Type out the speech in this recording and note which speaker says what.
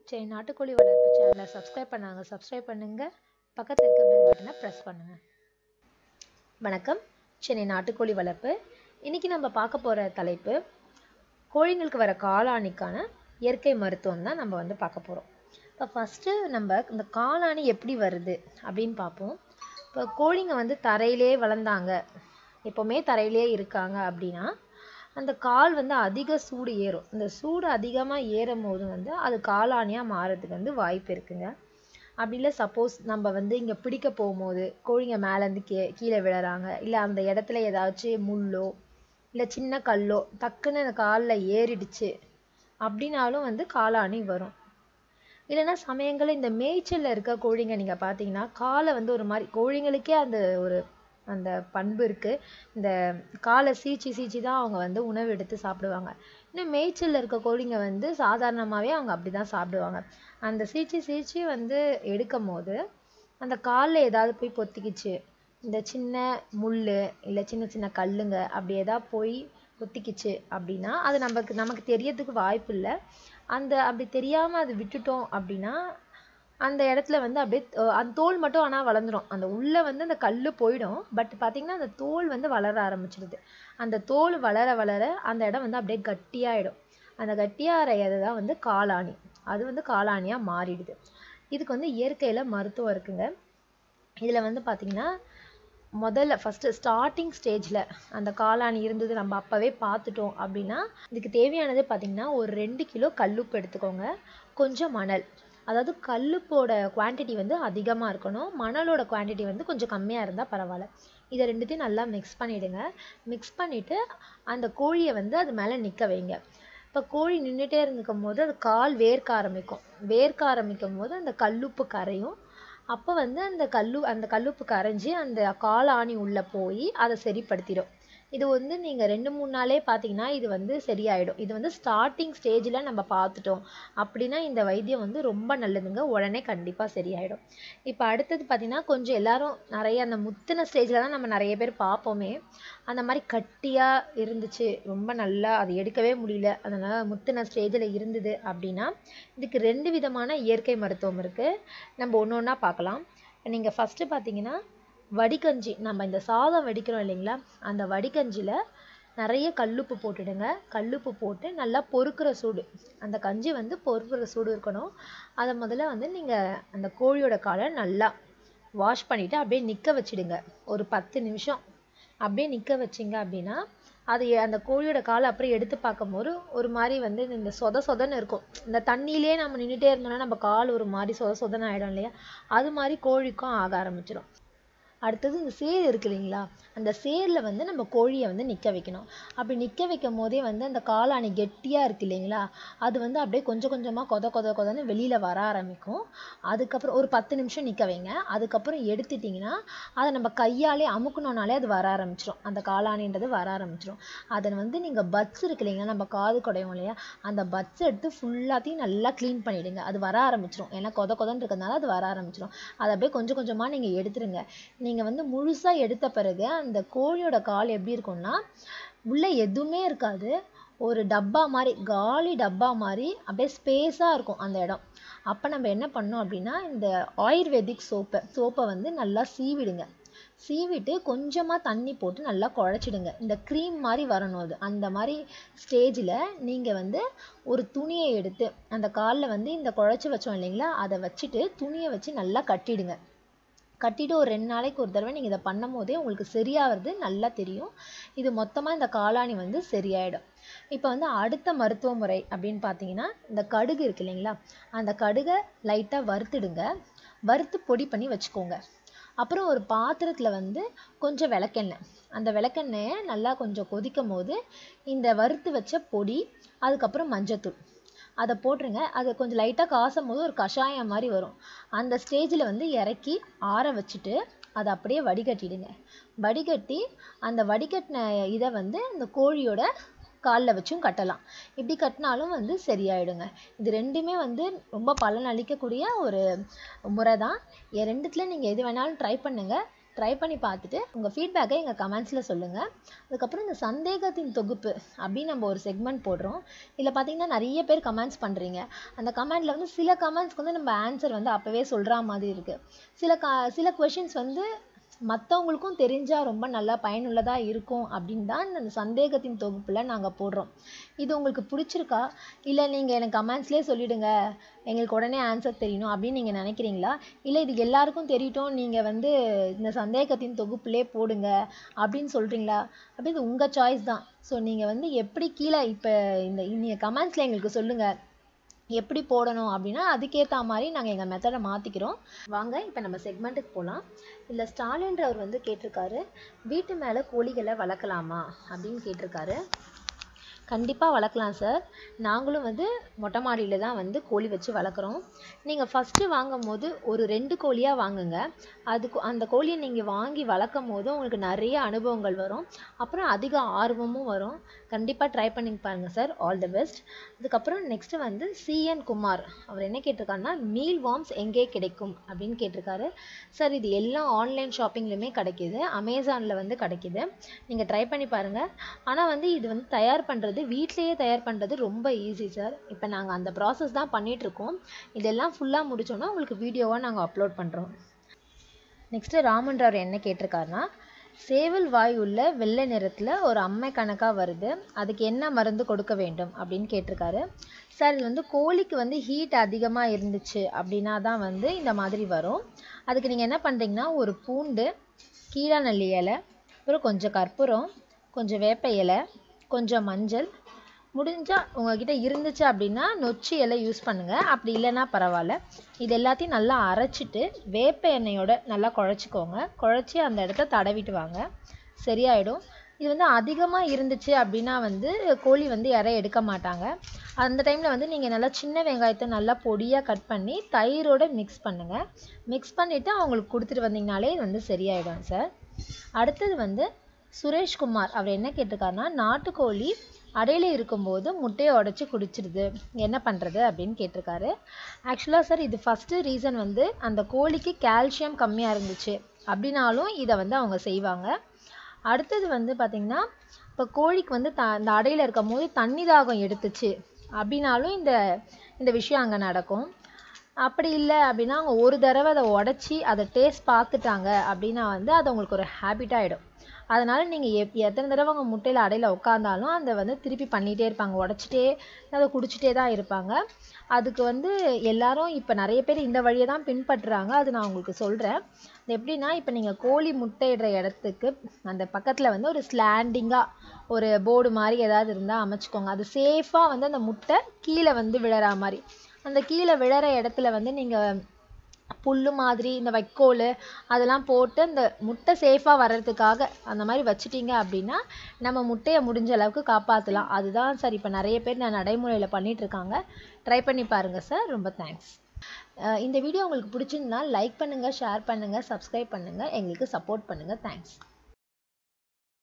Speaker 1: சரி நாட்டுக்கோழி வளர்ப்பு சேனலை சப்ஸ்கிரைப் பண்ணாங்க சப்ஸ்கிரைப் பண்ணுங்க பக்கத்தில் இருக்க பெல் பட்டனை ப்ரெஸ் பண்ணுங்க வணக்கம் சென்னை நாட்டுக்கோழி வளர்ப்பு இன்னைக்கு நம்ம பார்க்க போகிற தலைப்பு கோழிங்களுக்கு வர காளானிக்கான இயற்கை மருத்துவம் தான் நம்ம வந்து பார்க்க போகிறோம் இப்போ ஃபஸ்ட்டு நம்ம இந்த காளானி எப்படி வருது அப்படின்னு பார்ப்போம் இப்போ கோழிங்க வந்து தரையிலே வளர்ந்தாங்க எப்போவுமே தரையிலே இருக்காங்க அப்படின்னா அந்த கால் வந்து அதிக சூடு ஏறும் இந்த சூடு அதிகமாக ஏறும் போது வந்து அது காளானியாக மாறதுக்கு வந்து வாய்ப்பு இருக்குங்க அப்படி இல்லை சப்போஸ் நம்ம வந்து இங்கே பிடிக்க போகும்போது கோழிங்க மேலேருந்து கீ கீழே விழுறாங்க இல்லை அந்த இடத்துல ஏதாச்சும் முள்ளோ இல்லை சின்ன கல்லோ டக்குன்னு அந்த காலில் ஏறிடுச்சு அப்படின்னாலும் வந்து காளானி வரும் இல்லைன்னா சமயங்களில் இந்த மேய்ச்சலில் இருக்க கோழிங்க நீங்கள் பார்த்தீங்கன்னா காலை வந்து ஒரு மாதிரி கோழிங்களுக்கே அந்த ஒரு அந்த பண்பு இருக்குது இந்த காலை சீச்சி சீச்சி தான் அவங்க வந்து உணவு எடுத்து சாப்பிடுவாங்க இன்னும் மேய்ச்சலில் இருக்க கோழிங்க வந்து சாதாரணமாகவே அவங்க அப்படி தான் சாப்பிடுவாங்க அந்த சீச்சி சீச்சி வந்து எடுக்கும் போது அந்த காலில் ஏதாவது போய் பொத்திக்கிச்சு இந்த சின்ன முள் இல்லை சின்ன சின்ன கல்லுங்க அப்படி ஏதாவது போய் பொத்திக்கிச்சு அப்படின்னா அது நமக்கு நமக்கு தெரியறதுக்கு வாய்ப்பு இல்லை அந்த அப்படி தெரியாமல் அது விட்டுட்டோம் அப்படின்னா அந்த இடத்துல வந்து அப்படியே அந்த தோல் மட்டும் ஆனால் வளர்ந்துடும் அந்த உள்ளே வந்து அந்த கல் போயிடும் பட் பார்த்தீங்கன்னா அந்த தோல் வந்து வளர ஆரம்பிச்சிடுது அந்த தோல் வளர வளர அந்த இடம் வந்து அப்படியே கட்டியாயிடும் அந்த கட்டியாகிறது தான் வந்து காளானி அது வந்து காளானியாக மாறிடுது இதுக்கு வந்து இயற்கையில் மருத்துவம் இருக்குங்க இதில் வந்து பார்த்திங்கன்னா முதல்ல ஃபஸ்ட்டு ஸ்டார்டிங் ஸ்டேஜில் அந்த காளானி இருந்தது நம்ம அப்போவே பார்த்துட்டோம் அப்படின்னா இதுக்கு தேவையானது பார்த்திங்கன்னா ஒரு ரெண்டு கிலோ கல்லுப்பு எடுத்துக்கோங்க கொஞ்சம் மணல் அதாவது கல்லுப்போட குவான்டிட்டி வந்து அதிகமாக இருக்கணும் மணலோட குவான்டிட்டி வந்து கொஞ்சம் கம்மியாக இருந்தால் பரவாயில்ல இதை ரெண்டுத்தையும் நல்லா மிக்ஸ் பண்ணிவிடுங்க மிக்ஸ் பண்ணிவிட்டு அந்த கோழியை வந்து அது மேலே நிற்க வைங்க இப்போ கோழி நின்றுட்டே இருந்துக்கும் போது அது கால் வேர்க்க ஆரம்பிக்கும் வேர்க்க ஆரம்பிக்கும் போது அந்த கல்லுப்பு கரையும் அப்போ வந்து அந்த கல்லு அந்த கல்லுப்பு கரைஞ்சி அந்த காளானி உள்ளே போய் அதை சரிப்படுத்திடும் இது வந்து நீங்கள் ரெண்டு மூணு நாளே பார்த்தீங்கன்னா இது வந்து சரியாயிடும் இது வந்து ஸ்டார்டிங் ஸ்டேஜில் நம்ம பார்த்துட்டோம் அப்படின்னா இந்த வைத்தியம் வந்து ரொம்ப நல்லதுங்க உடனே கண்டிப்பாக சரியாயிடும் இப்போ அடுத்தது பார்த்தீங்கன்னா கொஞ்சம் எல்லாரும் நிறைய அந்த முத்தின ஸ்டேஜில் தான் நம்ம நிறைய பேர் பார்ப்போமே அந்த மாதிரி கட்டியாக இருந்துச்சு ரொம்ப நல்லா அது எடுக்கவே முடியல அதனால் முத்தின ஸ்டேஜில் இருந்தது அப்படின்னா இதுக்கு ரெண்டு விதமான இயற்கை மருத்துவம் இருக்குது நம்ம ஒன்று ஒன்றா பார்க்கலாம் நீங்கள் ஃபஸ்ட்டு பார்த்தீங்கன்னா வடிகஞ்சி நம்ம இந்த சாதம் வடிக்கிறோம் இல்லைங்களா அந்த வடிகஞ்சியில் நிறைய கல்லுப்பு போட்டுடுங்க கல்லுப்பு போட்டு நல்லா பொறுக்கிற சூடு அந்த கஞ்சி வந்து பொறுக்கிற சூடு இருக்கணும் அதை முதல்ல வந்து நீங்கள் அந்த கோழியோட காலை நல்லா வாஷ் பண்ணிவிட்டு அப்படியே நிற்க வச்சிடுங்க ஒரு பத்து நிமிஷம் அப்படியே நிற்க வச்சிங்க அப்படின்னா அது அந்த கோழியோட காலை அப்புறம் எடுத்து பார்க்கும்போது ஒரு மாதிரி வந்து இந்த சொத சொதன்னு இருக்கும் இந்த தண்ணியிலே நம்ம நின்றுட்டே இருந்தோம்னா நம்ம கால் ஒரு மாதிரி சொத சொதன்னு ஆகிடும் இல்லையா அது மாதிரி கோழிக்கும் ஆக ஆரம்பிச்சிடும் அடுத்தது இந்த சேர் இருக்கு இல்லைங்களா அந்த சேரில் வந்து நம்ம கோழியை வந்து நிற்க வைக்கணும் அப்படி நிற்க வைக்கும் போதே வந்து அந்த காளானி கெட்டியாக இருக்கு இல்லைங்களா அது வந்து அப்படியே கொஞ்சம் கொஞ்சமாக கொத கொத கொதன்னு வெளியில் வர ஆரம்பிக்கும் அதுக்கப்புறம் ஒரு பத்து நிமிஷம் நிற்க வைங்க அதுக்கப்புறம் எடுத்துட்டிங்கன்னா அதை நம்ம கையாலே அமுக்கணுனாலே அது வர ஆரம்பிச்சிடும் அந்த காளானின்றது வர ஆரம்பிச்சிடும் அதை வந்து நீங்கள் பட்ஸ் இருக்கு இல்லைங்களா நம்ம காது குடையும் இல்லையா அந்த பட்ஸ் எடுத்து ஃபுல்லாத்தையும் நல்லா க்ளீன் பண்ணிவிடுங்க அது வர ஆரம்பிச்சிடும் ஏன்னா கொத கொதன்னு இருக்கிறதுனால அது வர ஆரம்பிச்சிடும் அதை அப்படியே கொஞ்சம் கொஞ்சமாக நீங்கள் எடுத்துருங்க நீங்கள் வந்து முழுசாக எடுத்த பிறகு அந்த கோழியோட கால் எப்படி இருக்கும்னா உள்ளே எதுவுமே இருக்காது ஒரு டப்பா மாதிரி காலி டப்பா மாதிரி அப்படியே ஸ்பேஸாக இருக்கும் அந்த இடம் அப்போ நம்ம என்ன பண்ணோம் அப்படின்னா இந்த ஆயுர்வேதிக் சோப்பை சோப்பை வந்து நல்லா சீவிடுங்க சீவிட்டு கொஞ்சமாக தண்ணி போட்டு நல்லா குழச்சிடுங்க இந்த க்ரீம் மாதிரி வரணும் அது அந்த மாதிரி ஸ்டேஜில் நீங்கள் வந்து ஒரு துணியை எடுத்து அந்த காலில் வந்து இந்த குழச்சி வச்சோம் இல்லைங்களா அதை வச்சுட்டு துணியை வச்சு நல்லா கட்டிடுங்க கட்டிட்டு ஒரு ரெண்டு நாளைக்கு ஒரு தடவை நீங்கள் இதை பண்ணும் போதே உங்களுக்கு சரியாகிறது நல்லா தெரியும் இது மொத்தமாக இந்த காளானி வந்து சரியாயிடும் இப்போ வந்து அடுத்த மருத்துவ முறை அப்படின்னு பார்த்தீங்கன்னா இந்த கடுகு இருக்கு இல்லைங்களா அந்த கடுகை லைட்டாக வறுத்துடுங்க வறுத்து பொடி பண்ணி வச்சுக்கோங்க அப்புறம் ஒரு பாத்திரத்தில் வந்து கொஞ்சம் விளக்கெண்ணெய் அந்த விளக்கெண்ணெயை நல்லா கொஞ்சம் கொதிக்கும் போது இந்த வறுத்து வச்ச பொடி அதுக்கப்புறம் மஞ்சத்தூள் அதை போட்டுருங்க அதை கொஞ்சம் லைட்டாக காசும் போது ஒரு கஷாயம் மாதிரி வரும் அந்த ஸ்டேஜில் வந்து இறக்கி ஆற வச்சுட்டு அதை அப்படியே வடிகட்டிடுங்க வடிகட்டி அந்த வடிகட்டின இதை வந்து இந்த கோழியோட காலில் வச்சும் கட்டலாம் இப்படி கட்டினாலும் வந்து சரியாயிடுங்க இது ரெண்டுமே வந்து ரொம்ப பலன் அளிக்கக்கூடிய ஒரு முறை தான் ரெண்டுத்தில் நீங்கள் எது வேணாலும் ட்ரை பண்ணுங்கள் ட்ரை பண்ணி பார்த்துட்டு உங்கள் ஃபீட்பேக்கை எங்கள் கமெண்ட்ஸில் சொல்லுங்கள் அதுக்கப்புறம் இந்த சந்தேகத்தின் தொகுப்பு அப்படின்னு நம்ம ஒரு செக்மெண்ட் போடுறோம் இதில் பார்த்தீங்கன்னா நிறைய பேர் கமெண்ட்ஸ் பண்ணுறீங்க அந்த கமெண்ட்டில் வந்து சில கமெண்ட்ஸ்க்கு வந்து நம்ம ஆன்சர் வந்து அப்போவே சொல்கிற மாதிரி இருக்குது சில க சில கொஷின்ஸ் வந்து மற்றவங்களுக்கும் தெரிஞ்சால் ரொம்ப நல்லா பயனுள்ளதாக இருக்கும் அப்படின்னு தான் அந்த சந்தேகத்தின் தொகுப்பில் நாங்கள் போடுறோம் இது உங்களுக்கு பிடிச்சிருக்கா இல்லை நீங்கள் எனக்கு கமெண்ட்ஸ்லேயே சொல்லிவிடுங்க எங்களுக்கு உடனே ஆன்சர் தெரியணும் அப்படின்னு நீங்கள் நினைக்கிறீங்களா இல்லை இது எல்லாருக்கும் தெரியட்டும் நீங்கள் வந்து இந்த சந்தேகத்தின் தொகுப்புலே போடுங்க அப்படின்னு சொல்கிறீங்களா அப்படின்னு உங்கள் சாய்ஸ் தான் ஸோ நீங்கள் வந்து எப்படி கீழே இப்போ இந்த நீங்கள் கமெண்ட்ஸில் எங்களுக்கு சொல்லுங்கள் எப்படி போடணும் அப்படின்னா அதுக்கேற்ற மாதிரி நாங்கள் எங்கள் மெத்தடை மாற்றிக்கிறோம் வாங்க இப்போ நம்ம செக்மெண்ட்டுக்கு போகலாம் இதில் ஸ்டாலின்றவர் வந்து கேட்டிருக்காரு வீட்டு மேலே கோழிகளை வளர்க்கலாமா அப்படின்னு கேட்டிருக்காரு கண்டிப்பாக வளர்க்கலாம் சார் நாங்களும் வந்து மொட்டை மாடியில் தான் வந்து கோழி வச்சு வளர்க்குறோம் நீங்கள் ஃபஸ்ட்டு வாங்கும் போது ஒரு ரெண்டு கோழியாக வாங்குங்க அதுக்கு அந்த கோழியை நீங்கள் வாங்கி வளர்க்கும் போது உங்களுக்கு நிறைய அனுபவங்கள் வரும் அப்புறம் அதிக ஆர்வமும் வரும் கண்டிப்பாக ட்ரை பண்ணி பாருங்கள் சார் ஆல் தி பெஸ்ட் அதுக்கப்புறம் நெக்ஸ்ட்டு வந்து சிஎன் குமார் அவர் என்ன கேட்டிருக்காருன்னா மீல் வார்ம்ஸ் எங்கே கிடைக்கும் அப்படின்னு கேட்டிருக்காரு சார் இது எல்லாம் ஆன்லைன் ஷாப்பிங்லையுமே கிடைக்கிது அமேசானில் வந்து கிடைக்கிது நீங்கள் ட்ரை பண்ணி பாருங்கள் ஆனால் வந்து இது வந்து தயார் பண்ணுறது வீட்டிலேயே தயார் பண்ணுறது ரொம்ப ஈஸி சார் இப்போ நாங்கள் அந்த ப்ராசஸ் தான் பண்ணிகிட்ருக்கோம் இதெல்லாம் ஃபுல்லாக முடிச்சோன்னா உங்களுக்கு வீடியோவாக நாங்கள் அப்லோட் பண்ணுறோம் நெக்ஸ்ட்டு ராமன்றவர் என்ன கேட்டிருக்காருன்னா சேவல் வாய் உள்ள வெள்ளை நிறத்தில் ஒரு அம்மை கணக்காக வருது அதுக்கு என்ன மருந்து கொடுக்க வேண்டும் அப்படின்னு கேட்டிருக்காரு சார் இது வந்து கோழிக்கு வந்து ஹீட் அதிகமாக இருந்துச்சு அப்படின்னா தான் வந்து இந்த மாதிரி வரும் அதுக்கு நீங்கள் என்ன பண்ணுறீங்கன்னா ஒரு பூண்டு கீழாநெல்லி இலை அப்புறம் கொஞ்சம் கற்பூரம் கொஞ்சம் வேப்ப இலை கொஞ்சம் மஞ்சள் முடிஞ்சால் உங்ககிட்ட இருந்துச்சு அப்படின்னா நொச்சி இலை யூஸ் பண்ணுங்கள் அப்படி இல்லைன்னா பரவாயில்ல இது எல்லாத்தையும் நல்லா அரைச்சிட்டு வேப்ப எண்ணெயோட நல்லா குழச்சிக்கோங்க குழச்சி அந்த இடத்த தடவிட்டு வாங்க சரியாயிடும் இது வந்து அதிகமாக இருந்துச்சு அப்படின்னா வந்து கோழி வந்து இறை எடுக்க மாட்டாங்க அந்த டைமில் வந்து நீங்கள் நல்லா சின்ன வெங்காயத்தை நல்லா பொடியாக கட் பண்ணி தயிரோட மிக்ஸ் பண்ணுங்கள் மிக்ஸ் பண்ணிவிட்டு அவங்களுக்கு கொடுத்துட்டு வந்தீங்கனாலே இது வந்து சரியாயிடும் சார் அடுத்தது வந்து சுரேஷ்குமார் அவர் என்ன கேட்டிருக்காருன்னா நாட்டுக்கோழி அடையில் இருக்கும்போது முட்டையை உடச்சி குடிச்சிடுது என்ன பண்ணுறது அப்படின்னு கேட்டிருக்காரு ஆக்சுவலாக சார் இது ஃபஸ்ட்டு ரீசன் வந்து அந்த கோழிக்கு கால்சியம் கம்மியாக இருந்துச்சு அப்படின்னாலும் இதை வந்து அவங்க செய்வாங்க அடுத்தது வந்து பார்த்திங்கன்னா இப்போ கோழிக்கு வந்து த இந்த அடையில் இருக்கும் போது தண்ணி தாகம் எடுத்துச்சு அப்படின்னாலும் இந்த இந்த விஷயம் அங்கே நடக்கும் அப்படி இல்லை அப்படின்னா அவங்க ஒரு தடவை அதை உடச்சி அதை டேஸ்ட் பார்த்துட்டாங்க அப்படின்னா வந்து அது அவங்களுக்கு ஒரு ஹேபிட் ஆகிடும் அதனால் நீங்கள் எப் எத்தனை தடவை அவங்க முட்டையில் அடையில் உட்காந்தாலும் அதை வந்து திருப்பி பண்ணிகிட்டே இருப்பாங்க உடச்சிட்டே அதை குடிச்சிட்டே தான் இருப்பாங்க அதுக்கு வந்து எல்லாரும் இப்போ நிறைய பேர் இந்த வழியை தான் பின்பற்றுறாங்க அது நான் உங்களுக்கு சொல்கிறேன் இது எப்படின்னா இப்போ நீங்கள் கோழி முட்டையிடுற இடத்துக்கு அந்த பக்கத்தில் வந்து ஒரு ஸ்லாண்டிங்காக ஒரு போர்டு மாதிரி ஏதாவது இருந்தால் அமைச்சுக்கோங்க அது சேஃபாக வந்து அந்த முட்டை கீழே வந்து விழற மாதிரி அந்த கீழே விழற இடத்துல வந்து நீங்கள் புல்லு மாதிரி இந்த வைக்கோல் அதெல்லாம் போட்டு அந்த முட்டை சேஃபாக வர்றதுக்காக அந்த மாதிரி வச்சிட்டிங்க அப்படின்னா நம்ம முட்டையை முடிஞ்ச அளவுக்கு காப்பாற்றலாம் அதுதான் சார் இப்போ நிறைய பேர் நான் நடைமுறையில் பண்ணிகிட்ருக்காங்க ட்ரை பண்ணி பாருங்கள் சார் ரொம்ப தேங்க்ஸ் இந்த வீடியோ உங்களுக்கு பிடிச்சிருந்தா லைக் பண்ணுங்கள் ஷேர் பண்ணுங்கள் சப்ஸ்கிரைப் பண்ணுங்கள் எங்களுக்கு சப்போர்ட் பண்ணுங்கள் தேங்க்ஸ்